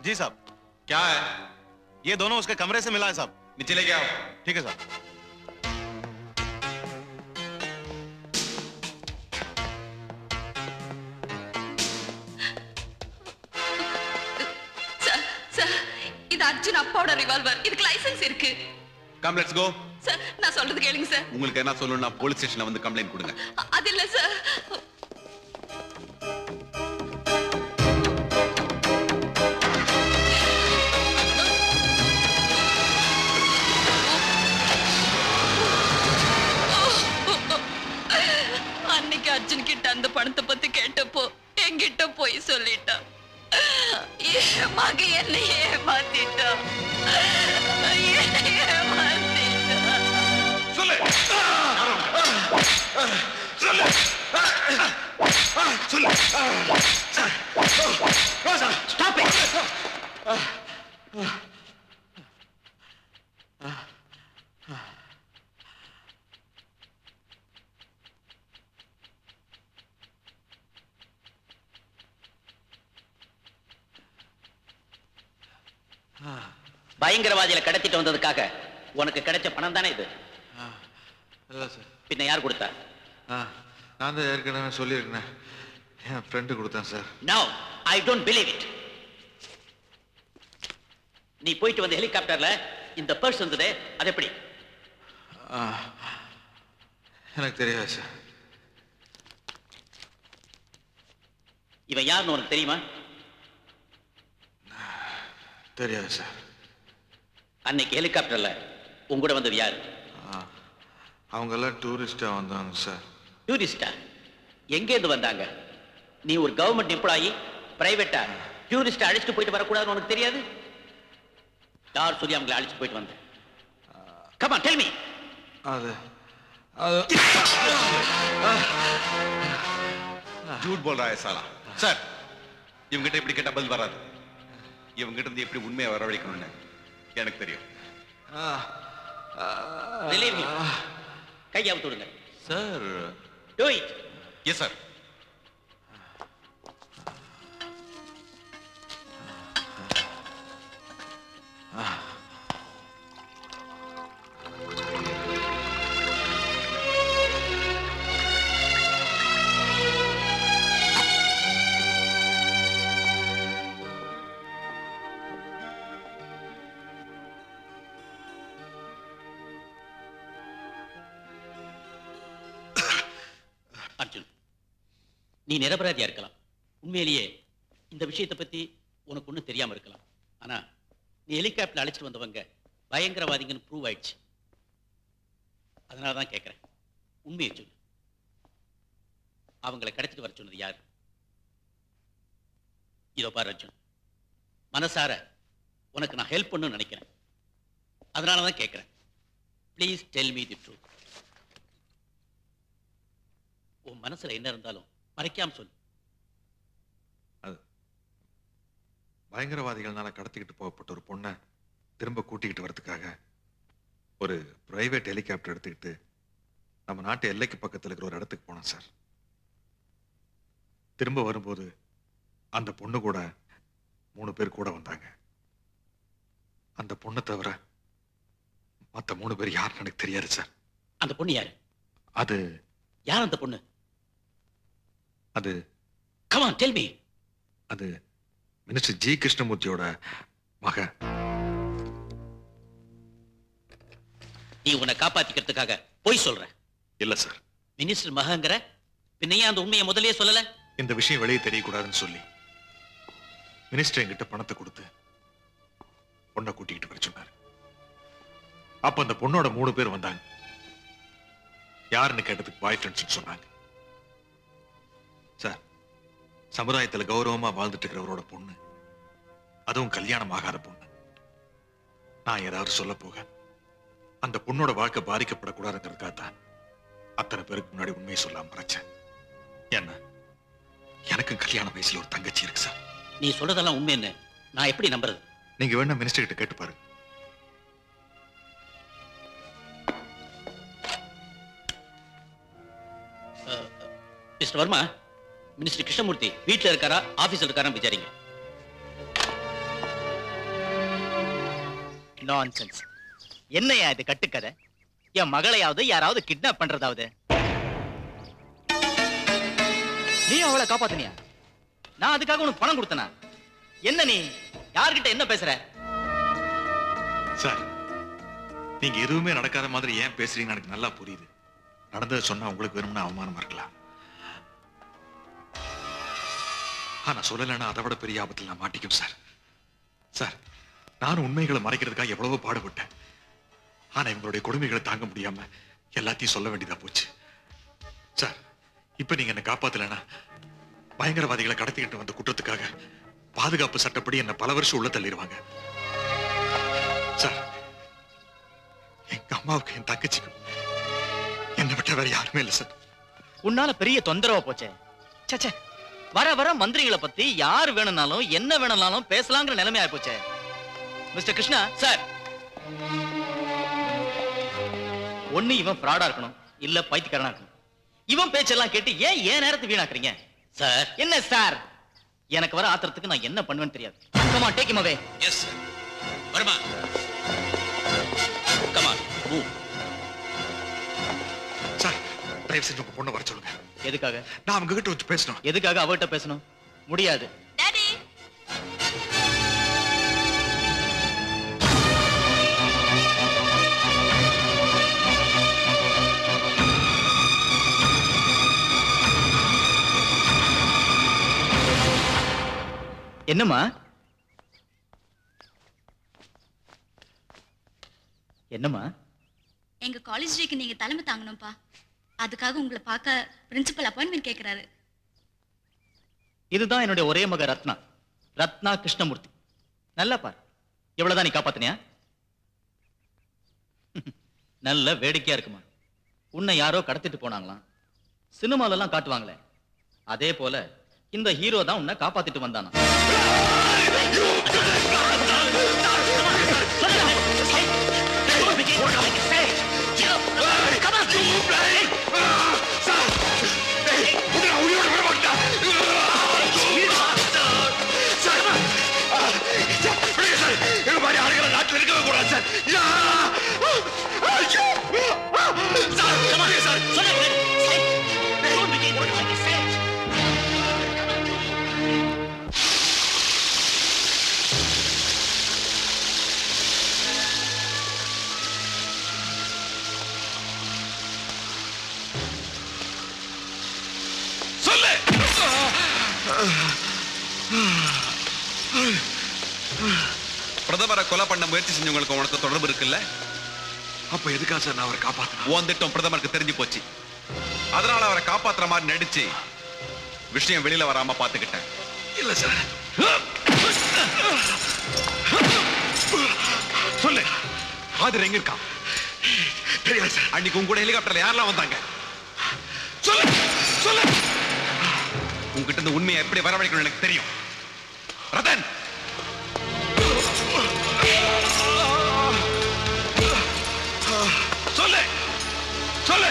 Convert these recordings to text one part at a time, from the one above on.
जी साहब क्या है ये दोनों उसके कमरे से मिला है साहब नीचे लेके आओ ठीक है साहब சார் சார் இது அர்ஜுன் அப்பாவோட ரிவால்வர் இதுக்கு லைசென்ஸ் இருக்கு கம் லெட்ஸ் கோ சார் நான் சொல்றது கேளுங்க சார் உங்களுக்கு என்ன சொல்லணும்னா போலீஸ் ஸ்டேஷன்ல வந்து கம்ப்ளைண்ட் கொடுங்க அ- அது இல்ல சார் அன்னைக்கு அர்ஜுன் கிட்ட அந்த பணத்தை பத்தி கேட்டப்போ என்கிட்ட போய் சொல்லிட்டான் என் மக என்னை ஏமாத்திட்டான் என்னை ஏமாத்திட்டான் சொல்லு சொல்லு சொல்லு ஸ்டாப் இட் பயங்கரவாதிகளை கடத்திட்டு வந்ததுக்காக உனக்கு கிடைச்ச பணம் தானே இது இல்லை சார் பின்ன யார் கொடுத்தா ஆ நான் தான் ஏற்கனவே சொல்லியிருக்கேன் என் ஃப்ரெண்டு கொடுத்தேன் sir no I don't believe it நீ போயிட்டு வந்த ஹெலிகாப்டர்ல இந்த பர்ஸ் வந்ததே அது எப்படி ஆ எனக்கு தெரியாது சார் இவன் யாருன்னு உனக்கு தெரியுமா தெரியாது சார் அன்னைக்கு ஹெலிகாப்டர்ல உங்க கூட வந்தது யாரு ஆ அவங்கெல்லாம் டூரிஸ்டாக வந்தாங்க சார் டூரிஸ்டா எங்கேருந்து வந்தாங்க நீ ஒரு கவர்மெண்ட் எம்ப்ளாயி பிரைவேட்டா டூரிஸ்ட் அழைச்சிட்டு போயிட்டு வரக்கூடாதுன்னு உனக்கு தெரியாது யார் சொல்லி அவங்களை அழைச்சிட்டு போயிட்டு வந்தேன் கமா டெல் மீ அது அது झूठ बोल रहा है साला சார் இவங்கிட்ட இப்படி கேட்டா பதில் வராது இவங்கிட்ட இருந்து எப்படி உண்மையை வரவழைக்கணும்னு எனக்கு தெரியும் ஆ, ஆ, ரிலீவ் கையை அவுத்து விடுங்க sir do it yes sir Arjun நீ நிரபராதியா இருக்கலாம் உண்மையிலேயே இந்த விஷயத்தை பத்தி உனக்கு ஒண்ணும் தெரியாம இருக்கலாம் ஆனா நீ ஹெலிகாப்டர் அழைச்சிட்டு வந்தவங்க பயங்கரவாதிங்கன்னு ப்ரூவ் ஆயிடுச்சு அதனால தான் கேட்கிறேன் உண்மையை சொல்லு அவங்கள கடத்திட்டு வர சொன்னது யார் இதோ பாரு அர்ஜுன் மனசார உனக்கு நான் ஹெல்ப் பண்ணணும்னு நினைக்கிறேன் அதனால தான் கேட்கிறேன் please tell me the truth உன் மனசுல என்ன இருந்தாலும் மறைக்காம சொல்லு பயங்கரவாதிகள்னால கடத்திக்கிட்டு போகப்பட்ட ஒரு பொண்ணை திரும்ப கூட்டிக்கிட்டு வரதுக்காக ஒரு பிரைவேட் ஹெலிகாப்டர் எடுத்துக்கிட்டு நம்ம நாட்டு எல்லைக்கு பக்கத்தில் இருக்கிற ஒரு இடத்துக்கு போனோம் சார் திரும்ப வரும்போது அந்த பொண்ணு கூட மூணு பேர் கூட வந்தாங்க அந்த பொண்ணை தவிர மற்ற மூணு பேர் யாருன்னு எனக்கு தெரியாது சார் அந்த பொண்ணு யாரு அது யார் அந்த பொண்ணு அது கமான் டெல் மீ அது மினிஸ்டர் ஜி கிருஷ்ணமூர்த்தியோட மக நீ உன்னை காப்பாத்திக்கிறதுக்காக போய் சொல்ற இல்ல சார் மினிஸ்டர் மகங்கிற பின்னையே அந்த உண்மையை முதல்லயே சொல்லல இந்த விஷயம் வெளியே தெரியக்கூடாதுன்னு சொல்லி மினிஸ்டர் என்கிட்ட பணத்தை கொடுத்து பொண்ணை கூட்டிக்கிட்டு வர சொன்னாரு அப்ப அந்த பொண்ணோட மூணு பேர் வந்தாங்க யாருன்னு கேட்டதுக்கு பாய் ஃப்ரெண்ட்ஸ் சொன்னாங்க சார் சமுதாயத்துல கௌரவமா வாழ்ந்துட்டு இருக்கிறவரோட பொண்ணு அதுவும் கல்யாணம் ஆகாத பொண்ணு நான் ஏதாவது சொல்ல போக அந்த பொண்ணோட வாழ்க்கை பாதிக்கப்படக்கூடாதுங்கிறதுக்காக தான் அத்தனை பேருக்கு முன்னாடி உண்மையை சொல்லாம மறைச்சேன் என்ன எனக்கும் கல்யாண வயசுல ஒரு தங்கச்சி இருக்கு சார் நீ சொல்றதெல்லாம் உண்மைன்னு நான் எப்படி நம்புறது நீங்க வேணா மினிஸ்டர் கிட்ட கேட்டு பாருங்க மிஸ்டர் வர்மா மினிஸ்டர் கிருஷ்ணமூர்த்தி வீட்டுல இருக்காரா ஆபீஸ்ல இருக்காரா விசாரிங்க நான்சென்ஸ் என்னையா இது கட்டுக்கதை என் மகளையாவது யாராவது கிட்னாப் பண்றதாவது நீ அவளை காப்பாத்தினியா நான் அதுக்காக உனக்கு பணம் கொடுத்தனா என்ன நீ யார்கிட்ட என்ன பேசுற சார் நீங்க எதுவுமே நடக்காத மாதிரி ஏன் பேசுறீங்கன்னு எனக்கு நல்லா புரியுது நடந்ததை சொன்னா உங்களுக்கு வேணும்னு அவமானமா இருக்கலாம் ஆனா சொல்லலைன்னா அதை விட பெரிய ஆபத்தில் நான் மாட்டிக்கும் சார் சார் நானும் உண்மைகளை மறைக்கிறதுக்காக எவ்வளவோ பாடுபட்டேன் ஆனா இவங்களுடைய கொடுமைகளை தாங்க முடியாம எல்லாத்தையும் சொல்ல வேண்டியதா போச்சு சார் இப்ப நீங்க என்ன காப்பாத்தலைன்னா பயங்கரவாதிகளை கடத்திக்கிட்டு வந்த குற்றத்துக்காக பாதுகாப்பு சட்டப்படி என்ன பல வருஷம் உள்ள தள்ளிடுவாங்க சார் எங்க அம்மாவுக்கு என் தங்கச்சிக்கும் என்னை விட்ட வேற யாருமே இல்லை சார் உன்னால பெரிய தொந்தரவா போச்சே சச்சே வர வர மந்திரிகளை பத்தி யார் வேணும்னாலும் என்ன வேணும்னாலும் பேசலாங்கிற நிலைமை ஆயிப்போச்சே மிஸ்டர் கிருஷ்ணா சார் ஒண்ணு இவன் ஃப்ராடா இருக்கணும் இல்ல பைத்தியக்காரனா இருக்கணும் இவன் பேச்செல்லாம் கேட்டு ஏன் ஏன் நேரத்தை வீணாக்குறீங்க சார் என்ன சார் எனக்கு வர ஆத்திரத்துக்கு நான் என்ன பண்ணுவேன்னு தெரியாது come on take him away yes வருமா கமான் மூவ் சார் தயவு செஞ்சு உங்க பொண்ணை வர சொல்லுங்க எதுக்காக நான் அவங்க கிட்ட வச்சு பேசணும் எதுக்காக அவர்கிட்ட பேசணும் முடியாது டாடி என்னம்மா என்னம்மா எங்க காலேஜ் டேக்கு நீங்க தலைமை தாங்கணும்ப்பா அதுக்காக உங்களை பார்க்க பிரின்சிபல் அப்பாயின்மெண்ட் கேக்குறாரு இதுதான் என்னுடைய ஒரே மக ரத்னா ரத்னா கிருஷ்ணமூர்த்தி நல்லா பார் எவ்வளவுதான் நீ காப்பாத்தினியா நல்ல வேடிக்கையா இருக்குமா உன்னை யாரோ கடத்திட்டு போனாங்களாம் சினிமால எல்லாம் காட்டுவாங்களே அதே போல இந்த ஹீரோ தான் உன்னை காப்பாத்திட்டு வந்தானா சொல்லு பிரதமரை கொலை பண்ண முயற்சி செஞ்சவங்களுக்கு உனக்கு தொடர்பு இருக்குல்ல அப்ப எதுக்கா சார் நான் அவரை காப்பாத்தினேன் உன் திட்டம் பிரதமருக்கு தெரிஞ்சு போச்சு அதனால அவரை காப்பாத்துற மாதிரி நடிச்சு விஷயம் வெளியில வராம பாத்துக்கிட்டேன் இல்ல சார் சொல்லு ஆதிர் எங்க இருக்கான் தெரியாது சார் அன்னைக்கு உங்க கூட ஹெலிகாப்டர்ல யாரெல்லாம் வந்தாங்க சொல்லு சொல்லு உங்ககிட்ட இருந்து உண்மையை எப்படி வரவழைக்கணும் எனக்கு தெரியும் ரதன் சொல்லு சொல்லு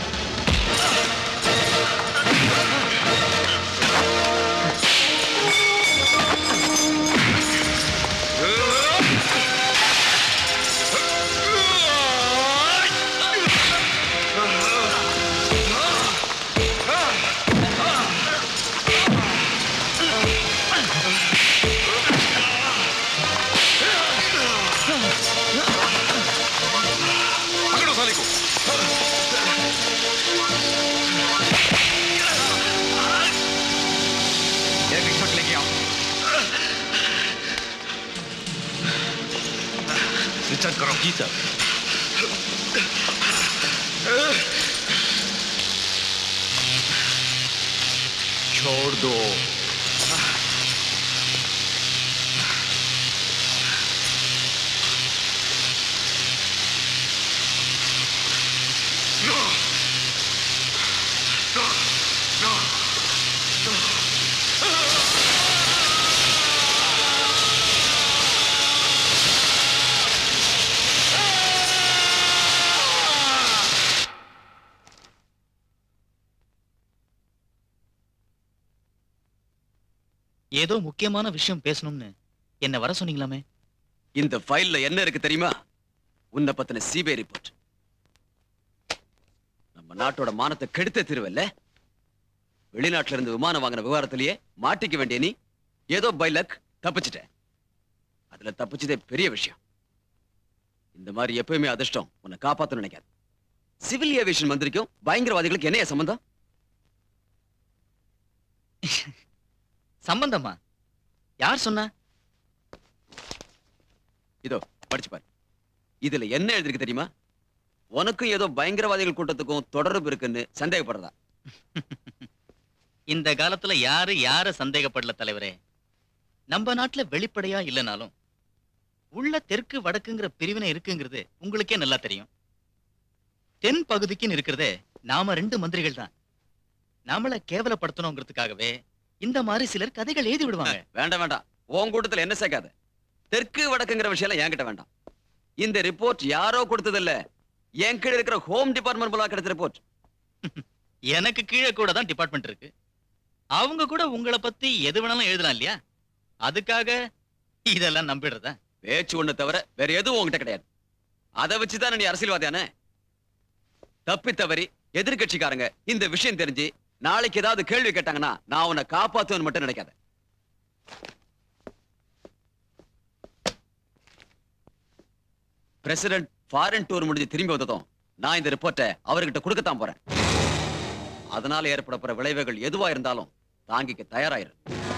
पकड़ो साले को ये बिग शॉट लेके आओ रिचार्ज करो जी सर छोड़ दो ஏதோ முக்கியமான விஷயம் பேசணும்னு என்ன வர சொன்னீங்களாமே இந்த ஃபைல்ல என்ன இருக்கு தெரியுமா உன்னை பத்தின சிபிஐ ரிப்போர்ட் நம்ம நாட்டோட மானத்தை கெடுத்த திருவல்ல வெளிநாட்டுல இருந்து விமானம் வாங்கின விவகாரத்திலேயே மாட்டிக்க வேண்டிய நீ ஏதோ பை லக் தப்பிச்சிட்ட அதுல தப்பிச்சதே பெரிய விஷயம் இந்த மாதிரி எப்பயுமே அதிர்ஷ்டம் உன்னை காப்பாத்த நினைக்காது சிவில் ஏவியேஷன் மந்திரிக்கும் பயங்கரவாதிகளுக்கு என்னைய சம்பந்தம் சம்பந்தமா யார் சொன்னா இதோ படிச்சு பாரு இதுல என்ன எழுதிருக்கு தெரியுமா உனக்கும் ஏதோ பயங்கரவாதிகள் கூட்டத்துக்கும் தொடர்பு இருக்குன்னு சந்தேகப்படுறதா இந்த காலத்துல யாரு யார சந்தேகப்படல தலைவரே நம்ம நாட்டுல வெளிப்படையா இல்லைனாலும் உள்ள தெற்கு வடக்குங்கிற பிரிவினை இருக்குங்கிறது உங்களுக்கே நல்லா தெரியும் தென் பகுதிக்குன்னு இருக்கிறதே நாம ரெண்டு மந்திரிகள் தான் நாமள கேவலப்படுத்தணுங்கிறதுக்காகவே இந்த மாதிரி சிலர் கதைகள் எழுதி விடுவாங்க வேண்டாம் வேண்டாம் உன் கூட்டத்துல என்ன சேர்க்காத தெற்கு வடக்குங்கிற விஷயம் எல்லாம் என்கிட்ட வேண்டாம் இந்த ரிப்போர்ட் யாரோ கொடுத்தது இல்ல என் கீழ இருக்கிற ஹோம் டிபார்ட்மெண்ட் மூலமா கிடைச்ச ரிப்போர்ட் எனக்கு கீழே கூட தான் டிபார்ட்மெண்ட் இருக்கு அவங்க கூட உங்களை பத்தி எது வேணாலும் எழுதலாம் இல்லையா அதுக்காக இதெல்லாம் நம்பிடுறதா பேச்சு ஒண்ணு தவிர வேற எதுவும் உன்கிட்ட கிடையாது அதை வச்சுதான் நீ அரசியல்வாதியானே தப்பி தவறி எதிர்க்கட்சிக்காரங்க இந்த விஷயம் தெரிஞ்சு நாளைக்கு ஏதாவது கேள்வி கேட்டாங்கன்னா நான் உன்னை காப்பாத்துவேன்னு மட்டும் நினைக்காத பிரசிடென்ட் ஃபாரின் டூர் முடிஞ்சு திரும்பி வந்ததும் நான் இந்த ரிப்போர்ட்டை அவர்கிட்ட கொடுக்கத்தான் போறேன் அதனால ஏற்பட போற விளைவுகள் எதுவா இருந்தாலும் தாங்கிக்க தயாராயிரு